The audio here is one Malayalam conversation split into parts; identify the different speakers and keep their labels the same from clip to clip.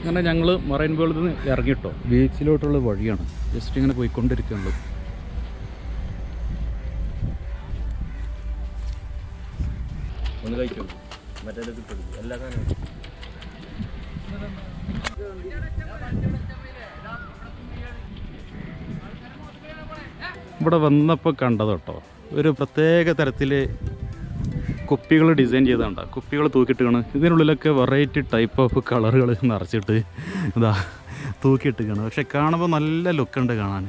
Speaker 1: അങ്ങനെ ഞങ്ങൾ മറൈൻ വേൾഡിൽ നിന്ന് ഇറങ്ങിട്ടോ ബീച്ചിലോട്ടുള്ള വഴിയാണ് ജസ്റ്റ് ഇങ്ങനെ പോയിക്കൊണ്ടിരിക്കുന്നത്
Speaker 2: ഒന്ന് കഴിച്ചോളൂ മറ്റേ കിട്ടും എല്ലാ സാധനവും
Speaker 1: ഇവിടെ വന്നപ്പോൾ കണ്ടത് കേട്ടോ ഒരു പ്രത്യേക തരത്തിൽ കുപ്പികൾ ഡിസൈൻ ചെയ്തതുണ്ട് കുപ്പികൾ തൂക്കിയിട്ടാണ് ഇതിനുള്ളിലൊക്കെ വെറൈറ്റി ടൈപ്പ് ഓഫ് കളറുകൾ നിറച്ചിട്ട് ഇതാ തൂക്കിയിട്ടാണ് പക്ഷെ കാണുമ്പോൾ നല്ല ലുക്കുണ്ട് കാണാൻ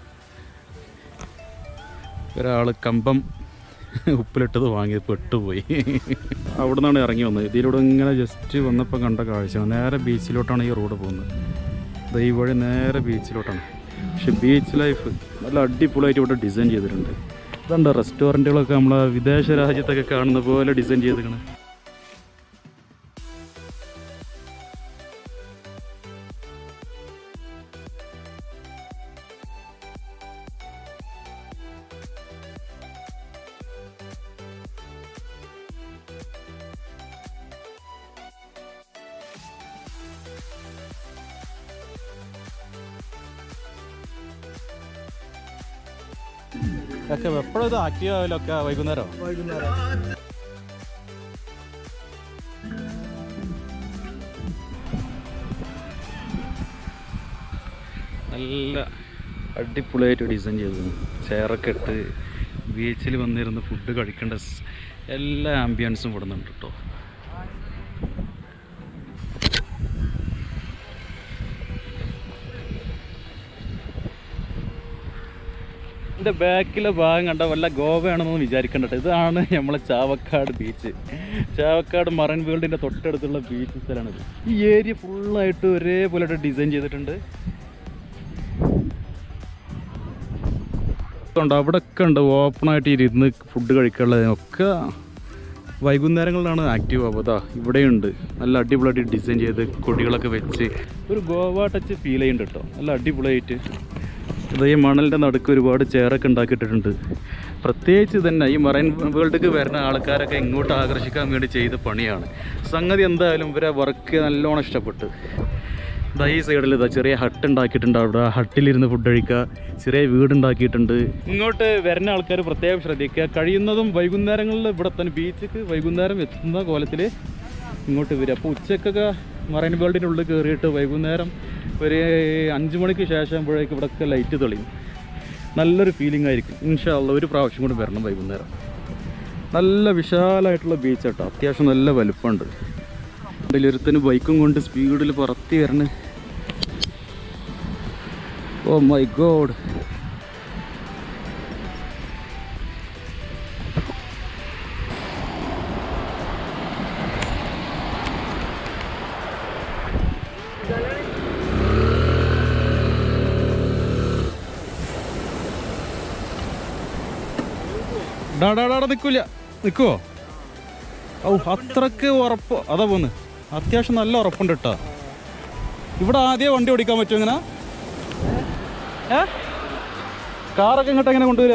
Speaker 1: ഒരാൾ കമ്പം ഉപ്പിലിട്ടത് വാങ്ങി പെട്ടുപോയി അവിടെ നിന്നാണ് ഇറങ്ങി വന്നത് ഇതിലൂടെ ഇങ്ങനെ ജസ്റ്റ് വന്നപ്പോൾ കണ്ട കാഴ്ചയാണ് നേരെ ബീച്ചിലോട്ടാണ് ഈ റോഡ് പോകുന്നത് ദാ ഈ വഴി നേരെ ബീച്ചിലോട്ടാണ് പക്ഷെ ബീച്ച് ലൈഫ് നല്ല അടിപൊളിയായിട്ട് ഇവിടെ ഡിസൈൻ ചെയ്തിട്ടുണ്ട് ഇതുണ്ട് റെസ്റ്റോറൻറ്റുകളൊക്കെ നമ്മളെ വിദേശ രാജ്യത്തൊക്കെ കാണുന്ന പോലെ ഡിസൈൻ ചെയ്തിരിക്കണം ഒക്കെ എപ്പോഴും ഇത് ആക്റ്റീവ് ആവില്ലൊക്കെ വൈകുന്നേരം നല്ല അടിപൊളിയായിട്ട് ഡിസൈൻ ചെയ്തു ചെയറൊക്കെ ഇട്ട് ബീച്ചിൽ വന്നിരുന്ന് ഫുഡ് കഴിക്കേണ്ട സ് എല്ലാ ആംബിയൻസും ഇവിടെ നിന്നുണ്ട് കേട്ടോ എൻ്റെ ബാക്കിലെ ഭാഗം കണ്ട വല്ല ഗോവയാണെന്നൊന്നും വിചാരിക്കണ്ട ട്ടോ. ഇതാണ് നമ്മളെ ചാവക്കാട് ബീച്ച് ചാവക്കാട് മറൈൻ വേൾഡിൻ്റെ തൊട്ടടുത്തുള്ള ബീച്ച് സ്ഥലമാണിത് ഈ ഏരിയ ഫുള്ളായിട്ട് ഒരേപോലെ ഡിസൈൻ ചെയ്തിട്ടുണ്ട് ഉണ്ട് അവിടെയൊക്കെ ഉണ്ട് ഓപ്പണായിട്ട് ഇരുന്ന് ഫുഡ് കഴിക്കാനുള്ളത് ഒക്കെ വൈകുന്നേരങ്ങളിലാണ് ആക്റ്റീവ് ആവുക ഇവിടെയുണ്ട് നല്ല അടിപൊളിയായിട്ട് ഡിസൈൻ ചെയ്ത് കൊടികളൊക്കെ വെച്ച് ഒരു ഗോവ ടച്ച് ഫീൽ ചെയ്യുന്നുണ്ട് കേട്ടോ നല്ല അടിപൊളിയായിട്ട് ഇത് ഈ മണലിൻ്റെ നടുക്ക് ഒരുപാട് ചെയറൊക്കെ ഉണ്ടാക്കിയിട്ടുണ്ട് പ്രത്യേകിച്ച് തന്നെ ഈ മറൈൻ വേൾഡിലേക്ക് വരുന്ന ആൾക്കാരൊക്കെ ഇങ്ങോട്ട് ആകർഷിക്കാൻ വേണ്ടി ചെയ്ത പണിയാണ് സംഗതി എന്തായാലും ഇവരെ വർക്ക് നല്ലോണം ഇഷ്ടപ്പെട്ടു ഇതാ ഈ സൈഡിൽ ഇതാ ചെറിയ ഹട്ട് ഉണ്ടാക്കിയിട്ടുണ്ട് അവിടെ ആ ഹട്ടിലിരുന്ന് ഫുഡ് കഴിക്കുക ചെറിയ വീടുണ്ടാക്കിയിട്ടുണ്ട് ഇങ്ങോട്ട് വരുന്ന ആൾക്കാർ പ്രത്യേകം ശ്രദ്ധിക്കുക കഴിയുന്നതും വൈകുന്നേരങ്ങളിൽ ഇവിടെ തന്നെ ബീച്ചിക്ക് വൈകുന്നേരം എത്തുന്ന കോലത്തിൽ ഇങ്ങോട്ട് വരിക അപ്പോൾ ഉച്ചക്കൊക്കെ മറൈൻ വേൾഡിൻ്റെ ഉള്ളിൽ കയറിയിട്ട് വൈകുന്നേരം ഒരു അഞ്ച് മണിക്ക് ശേഷം ആകുമ്പോഴേക്കും ഇവിടെയൊക്കെ ലൈറ്റ് തെളിയും നല്ലൊരു ഫീലിംഗ് ആയിരിക്കും ഇൻഷാല്ല ഒരു പ്രാവശ്യം കൂടി വരണം വൈകുന്നേരം നല്ല വിശാലമായിട്ടുള്ള ബീച്ച് കേട്ടോ അത്യാവശ്യം നല്ല വലുപ്പമുണ്ട് ഒരുത്തിന് ബൈക്കും കൊണ്ട് സ്പീഡിൽ പറത്തി വരണേ ഓ മൈ ഗോഡ് ഡാടാടാ നിൽക്കൂല നിൽക്കുവോ ഔ അത്രക്ക് ഉറപ്പ് അതാ പോന്ന് അത്യാവശ്യം നല്ല ഉറപ്പുണ്ട് കേട്ടോ ഇവിടെ ആദ്യം വണ്ടി ഓടിക്കാൻ പറ്റുമോ ഇങ്ങനെ ഏ കാറൊക്കെ ഇങ്ങോട്ട് എങ്ങനെ കൊണ്ടുവരിക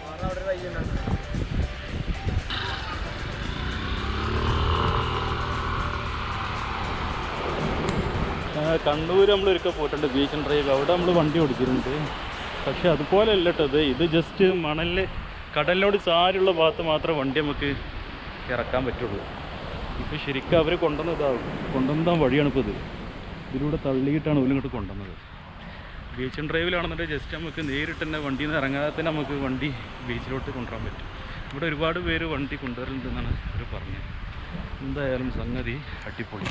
Speaker 1: കണ്ണൂർ നമ്മൾ ഒരിക്കൽ പോയിട്ടുണ്ട് ബീച്ച് ആൻഡ് ഡ്രൈവ് അവിടെ നമ്മൾ വണ്ടി ഓടിച്ചിട്ടുണ്ട് പക്ഷെ അതുപോലെ അല്ല കേട്ടോ ഇത് ഇത് ജസ്റ്റ് മണലിൽ കടലിനോട് ചാരുള്ള ഭാഗത്ത് മാത്രമേ വണ്ടി നമുക്ക് ഇറക്കാൻ പറ്റുള്ളൂ ഇപ്പോൾ ശരിക്കും അവർ കൊണ്ടുവന്ന ഇതാവും കൊണ്ടുവന്ന വഴിയാണ് ഇപ്പോൾ ഇത് ഇതിലൂടെ തള്ളിയിട്ടാണ് ഇവരിങ്ങോട്ട് കൊണ്ടുവന്നത് ബീച്ച് ആൻഡ് ഡ്രൈവിലാണെന്നുണ്ടെങ്കിൽ ജസ്റ്റ് നമുക്ക് നേരിട്ട് തന്നെ വണ്ടിയിൽ നിന്ന് ഇറങ്ങാതെ തന്നെ നമുക്ക് വണ്ടി ബീച്ചിലോട്ട് കൊണ്ടുവരാൻ പറ്റും ഇവിടെ ഒരുപാട് പേര് വണ്ടി കൊണ്ടുവരുന്നുണ്ടെന്നാണ് അവർ പറഞ്ഞത് എന്തായാലും സംഗതി അടിപൊളി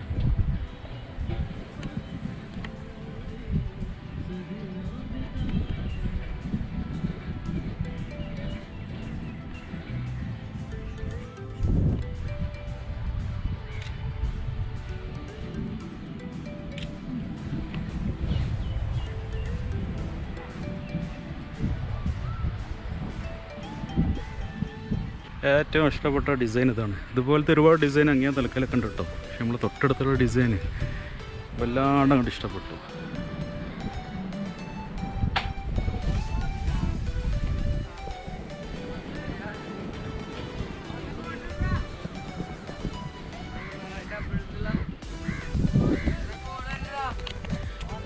Speaker 1: ഏറ്റവും ഇഷ്ടപ്പെട്ട ഡിസൈൻ ഇതാണ് ഇതുപോലത്തെ ഒരുപാട് ഡിസൈൻ അങ്ങേ തലക്കലൊക്കെ ഉണ്ട് കേട്ടോ പക്ഷെ നമ്മൾ തൊട്ടടുത്തുള്ള ഡിസൈൻ വല്ലാണ്ട് അങ്ങോട്ട് ഇഷ്ടപ്പെട്ടു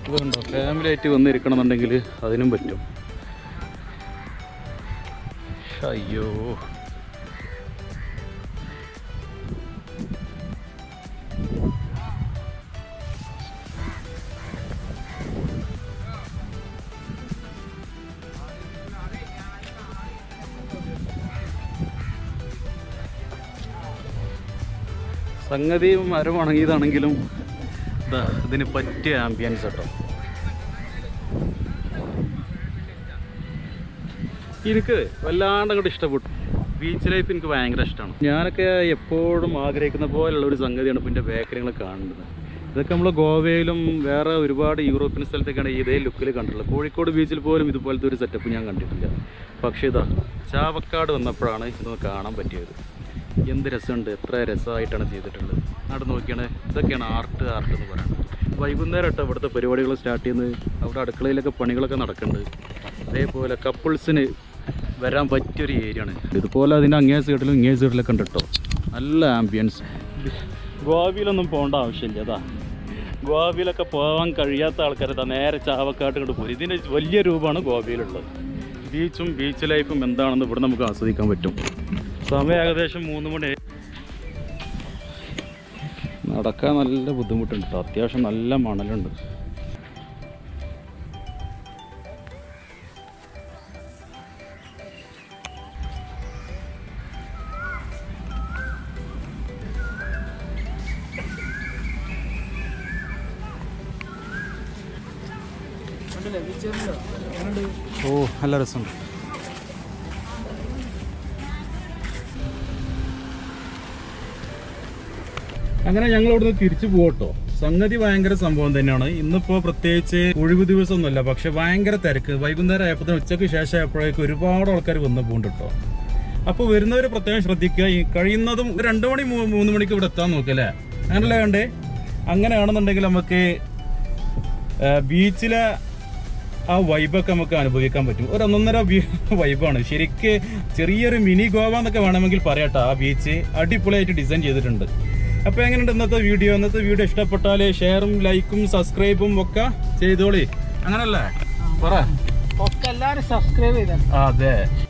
Speaker 1: ഇതുണ്ടോ ഫാമിലി ആയിട്ട് വന്നിരിക്കണമെന്നുണ്ടെങ്കിൽ അതിനും പറ്റും അയ്യോ സംഗതി മരം ഉണങ്ങിയതാണെങ്കിലും ഇതാ ഇതിന് പറ്റിയ ആംബിയൻസ് കേട്ടോ എനിക്ക് വല്ലാണ്ട് അങ്ങോട്ട് ഇഷ്ടപ്പെട്ടു ബീച്ച് ലൈഫ് എനിക്ക് ഭയങ്കര ഇഷ്ടമാണ് ഞാനൊക്കെ എപ്പോഴും ആഗ്രഹിക്കുന്ന പോലുള്ള ഒരു സംഗതിയാണ് ഇപ്പോൾ എൻ്റെ ബേക്കറികൾ കാണുന്നത് ഇതൊക്കെ നമ്മൾ ഗോവയിലും വേറെ ഒരുപാട് യൂറോപ്യൻ സ്ഥലത്തൊക്കെയാണ് ഇതേ ലുക്കിൽ കണ്ടിട്ടുള്ളത് കോഴിക്കോട് ബീച്ചിൽ പോലും ഇതുപോലത്തെ ഒരു സെറ്റപ്പ് ഞാൻ കണ്ടിട്ടില്ല പക്ഷേ ഇതാ ചാവക്കാട് വന്നപ്പോഴാണ് ഇതൊന്ന് കാണാൻ പറ്റിയത് എന്ത് രസമുണ്ട് എത്ര രസമായിട്ടാണ് ചെയ്തിട്ടുള്ളത് അവിടെ നോക്കിയാണ് ഇതൊക്കെയാണ് ആർട്ട് ആർട്ട് എന്ന് പറയുന്നത് വൈകുന്നേരം കേട്ടോ ഇവിടുത്തെ പരിപാടികൾ സ്റ്റാർട്ട് ചെയ്യുന്നത് അവിടെ അടുക്കളയിലൊക്കെ പണികളൊക്കെ നടക്കുന്നുണ്ട് അതേപോലെ കപ്പിൾസിന് വരാൻ പറ്റിയൊരു ഏരിയ ആണ് ഇതുപോലെ അതിൻ്റെ അങ്ങേ സൈഡിലും ഇങ്ങേ സൈഡിലൊക്കെ ഉണ്ട് കേട്ടോ നല്ല ആംബിയൻസ് ഗോവയിലൊന്നും പോകേണ്ട ആവശ്യമില്ല അതാ ഗോവയിലൊക്കെ പോകാൻ കഴിയാത്ത ആൾക്കാർ ഇതാ നേരെ ചാവക്കാട്ട് ഇങ്ങോട്ട് പോരും ഇതിൻ്റെ വലിയ രൂപമാണ് ഗോവയിലുള്ളത് ബീച്ചും ബീച്ച് ലൈഫും എന്താണെന്ന് ഇവിടെ നമുക്ക് ആസ്വദിക്കാൻ പറ്റും സമയം ഏകദേശം മൂന്ന് മണി നടക്കാൻ നല്ല ബുദ്ധിമുട്ടുണ്ട് കേട്ടോ അത്യാവശ്യം നല്ല മണലുണ്ട് ഓ നല്ല രസമുണ്ട് അങ്ങനെ ഞങ്ങൾ ഇവിടുന്ന് തിരിച്ചു പോകട്ടോ സംഗതി ഭയങ്കര സംഭവം തന്നെയാണ് ഇന്നിപ്പോ പ്രത്യേകിച്ച് ഒഴിവ് ദിവസമൊന്നുമല്ല പക്ഷെ ഭയങ്കര തിരക്ക് വൈകുന്നേരം ആയപ്പോൾ ഉച്ചയ്ക്ക് ശേഷം ആയപ്പോഴേക്കും ഒരുപാട് ആൾക്കാർ വന്നു പോകുന്നുണ്ട് കേട്ടോ അപ്പോൾ വരുന്നവർ പ്രത്യേകം ശ്രദ്ധിക്കുക ഈ കഴിയുന്നതും ഒരു രണ്ട് മണി മൂ- മൂന്ന് മണിക്ക് ഇവിടെ എത്താൻ നോക്കല്ലേ അങ്ങനല്ലേ വേണ്ടേ അങ്ങനെയാണെന്നുണ്ടെങ്കിൽ നമുക്ക് ആ, ബീച്ചിലെ ആ വൈബൊക്കെ നമുക്ക് അനുഭവിക്കാൻ പറ്റും ഒരു ഒന്നൊന്നര വൈബാണ് ശരിക്ക് ചെറിയൊരു മിനി ഗോവ എന്നൊക്കെ വേണമെങ്കിൽ പറയട്ടെ ആ ബീച്ച് അടിപൊളിയായിട്ട് ഡിസൈൻ ചെയ്തിട്ടുണ്ട് അപ്പോൾ എങ്ങനെയുണ്ട് ഇന്നത്തെ വീഡിയോ ഇന്നത്തെ വീഡിയോ ഇഷ്ടപ്പെട്ടാൽ ഷെയറും ലൈക്കും സബ്സ്ക്രൈബും ഒക്കെ ചെയ്തോളി അങ്ങനല്ലേ പറ
Speaker 3: ഒക്കെ എല്ലാവരും സബ്സ്ക്രൈബ് ചെയ്താൽ
Speaker 1: അതെ